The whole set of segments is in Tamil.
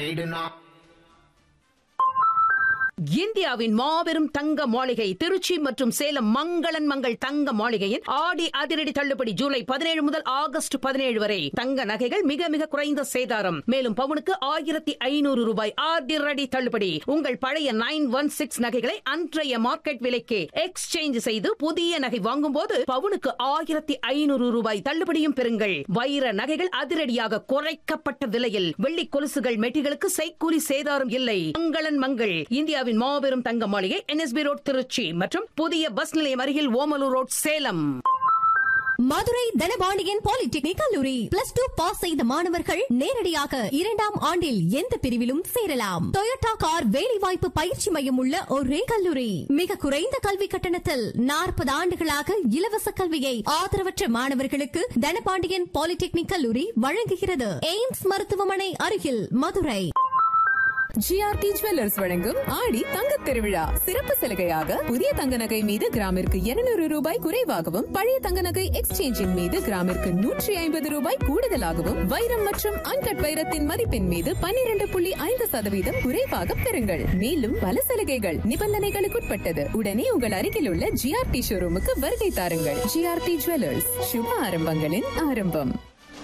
இந்தியாவின் மாபெரும் தங்க மாளிகை திருச்சி மற்றும் சேலம் மங்களன் மங்கள் தங்க மாளிகையின் ஆடி அதிரடி தள்ளுபடி ஜூலை பதினேழு முதல் ஆகஸ்ட் பதினேழு வரை தங்க நகைகள் மிக மிக குறைந்த சேதாரம் மேலும் பவுனுக்கு ஆயிரத்தி ஐநூறு ரூபாய் அதிரடி தள்ளுபடி உங்கள் பழைய நைன் ஒன் சிக்ஸ் நகைகளை அன்றைய மார்க்கெட் விலைக்கு எக்ஸ்சேஞ்ச் செய்து புதிய நகை வாங்கும்போது பவுனுக்கு ஆயிரத்தி ஐநூறு ரூபாய் தள்ளுபடியும் பெறுங்கள் வைர நகைகள் அதிரடியாக குறைக்கப்பட்ட விலையில் வெள்ளி கொலுசுகள் மெட்டிகளுக்கு செய்கூலி சேதாரம் இல்லை மங்களன் மங்கள் இந்தியாவின் மாபெரும் தங்க மாளிகை என்எஸ்பி ரோட் திருச்சி மற்றும் புதிய பஸ் நிலையம் அருகில் ஓமலூர் ரோட் சேலம் மதுரை தனபாண்டியன் பாலிடெக்னிக் கல்லூரி பிளஸ் டூ பாஸ் செய்த மாணவர்கள் நேரடியாக இரண்டாம் ஆண்டில் எந்த பிரிவிலும் சேரலாம் டொயோட்டா கார் வேலைவாய்ப்பு பயிற்சி மையம் உள்ள ஒரே கல்லூரி மிக குறைந்த கல்வி கட்டணத்தில் நாற்பது ஆண்டுகளாக இலவச கல்வியை ஆதரவற்ற மாணவர்களுக்கு தனபாண்டியன் பாலிடெக்னிக் கல்லூரி வழங்குகிறது எய்ம்ஸ் மருத்துவமனை அருகில் மதுரை ஜிஆர்டி ஜுவல்லர்ஸ் வழங்கும் ஆடி தங்க திருவிழா சிறப்பு சலுகையாக புதிய தங்க நகை மீது கிராமிற்கு 200 ரூபாய் குறைவாகவும் பழைய தங்க நகை எக்ஸ்சேஞ்சின் மீது கிராமிற்கு நூற்றி ஐம்பது ரூபாய் கூடுதலாகவும் வைரம் மற்றும் அன்கட் வைரத்தின் மதிப்பின் மீது 12.5% புள்ளி ஐந்து சதவீதம் குறைவாக பெறுங்கள் மேலும் பல சலுகைகள் நிபந்தனைகளுக்குட்பட்டது உடனே உங்கள் அருகில் உள்ள ஜிஆர்டி ஷோரூமுக்கு வருகை தாருங்கள் ஜிஆர்டி ஜுவல்லர்ஸ் சுப ஆரம்பங்களின் ஆரம்பம்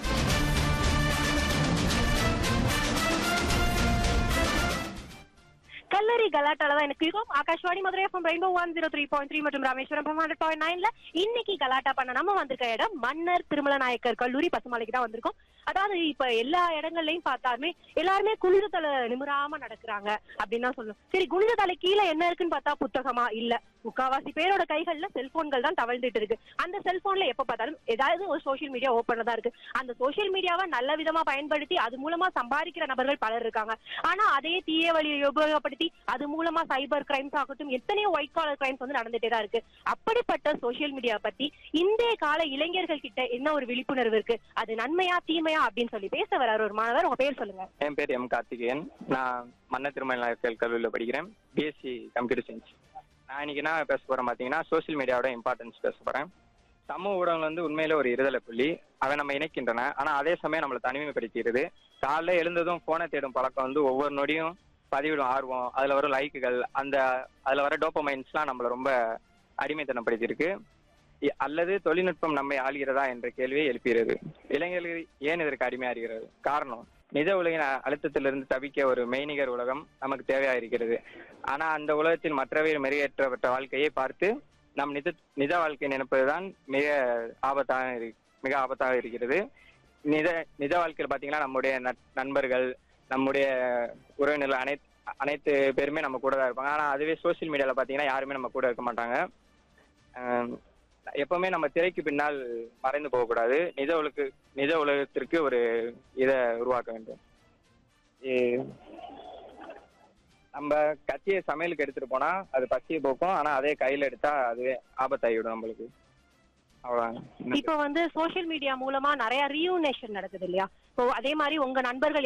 கல்லூரி கலாட்டால தான் எனக்கு இருக்கும் Akashvani Madurai FM rainbow one zero three point three மற்றும் ராமேஸ்வரம் ஹண்ட்ரட் பாயிண்ட் நைன்ல இன்னைக்கு கலாட்டா பண்ண நம்ம வந்திருக்க இடம் மன்னர் திருமல நாயக்கர் கல்லூரி பசுமலைக்கு தான் வந்திருக்கோம் அதாவது இப்ப எல்லா இடங்கள்லயும் பார்த்தாலுமே எல்லாருமே குளிர தலை நிமிராம நடக்கிறாங்க அப்படின்னு தான் சொல்லணும் சரி குளிர தலை கீழே என்ன இருக்குன்னு பார்த்தா புத்தகமா இல்ல முக்காவாசி பேரோட கைகள்ல செல்போன்கள் தான் தவழ்ந்துட்டு இருக்கு அந்த செல்போன்ல எப்ப பார்த்தாலும் ஏதாவது ஒரு சோஷியல் மீடியா ஓப்பன்ல தான் இருக்கு அந்த சோஷியல் மீடியாவை நல்ல விதமா பயன்படுத்தி அது மூலமா சம்பாதிக்கிற நபர்கள் பலர் இருக்காங்க ஆனா அதே தீய வழியை உபயோகப்படுத்தி அது மூலமா சைபர் கிரைம்ஸ் ஆகட்டும் எத்தனையோ ஒயிட் காலர் கிரைம்ஸ் வந்து நடந்துட்டே தான் இருக்கு அப்படிப்பட்ட சோஷியல் மீடியா பத்தி இந்திய கால இளைஞர்கள் கிட்ட என்ன ஒரு விழிப்புணர்வு இருக்கு அது நன்மையா தீமையா அப்படின்னு சொல்லி பேச வர ஒரு மாணவர் உங்க பேர் சொல்லுங்க என் பேர் எம் கார்த்திகேயன் நான் மன்ன திருமண நாயக்கர் கல்லூரியில் படிக்கிறேன் பிஎஸ்சி கம்ப்யூட்டர் சயின்ஸ் நான் இன்னைக்கு என்ன பேச போறேன் பார்த்தீங்கன்னா சோஷியல் மீடியாவோட இம்பார்ட்டன்ஸ் பேச போறேன் சமூக ஊடகங்கள் வந்து உண்மையில ஒரு இருதலை புள்ளி அவை நம்ம இணைக்கின்றன ஆனா அதே சமயம் நம்மளை தனிமைப்படுத்திடுது காலைல எழுந்ததும் போனை தேடும் பழக்கம் வந்து ஒவ்வொரு நொடியும் பதிவிடும் ஆர்வம் அதுல வரும் லைக்குகள் அந்த அதுல வர டோப்பமைன்ஸ்லாம் நம்மளை ரொம்ப அடிமைத்தனப்படுத்தியிருக்கு இ- அல்லது தொழில்நுட்பம் நம்மை ஆளுகிறதா என்ற கேள்வியை எழுப்புகிறது இளைஞர்கள் ஏன் இதற்கு அடிமையாகிறது காரணம் நிஜ உலகின் அ- அழுத்தத்திலிருந்து தவிக்க ஒரு மெய்நிகர் உலகம் நமக்கு தேவையா இருக்கிறது ஆனா அந்த உலகத்தில் மற்றவை மெருகேற்றப்பட்ட வாழ்க்கையை பார்த்து நம் நிஜ நிஜ வாழ்க்கை நினைப்பதுதான் மிக ஆபத்தாக இரு- மிக ஆபத்தாக இருக்கிறது நிஜ நிஜ வாழ்க்கையில் பாத்தீங்கன்னா நம்முடைய நட்- நண்பர்கள் நம்முடைய உறவினர்கள் அனைத்து அனைத்து பேருமே நம்ம கூட தான் இருப்பாங்க ஆனா அதுவே சோஷியல் மீடியால பாத்தீங்கன்னா யாருமே நம்ம கூட இருக்க மாட்டாங்க ஆம், எப்பவுமே நம்ம திரைக்கு பின்னால் மறைந்து போகக்கூடாது நிஜ உலகு நிஜ உலகத்திற்கு ஒரு இதை உருவாக்க வேண்டும் இ- நம்ம கத்தியை சமையலுக்கு எடுத்துட்டு போனா அது பசியை போக்கும் ஆனா அதே கையில எடுத்தா அதுவே ஆபத்தாகிவிடும் நம்மளுக்கு அவ்வளவுதான் இப்ப வந்து சோஷியல் மீடியா மூலமா நிறைய ரீயூனேஷன் நடக்குது இல்லையா இப்போ அதே மாதிரி உங்க நண்பர்கள்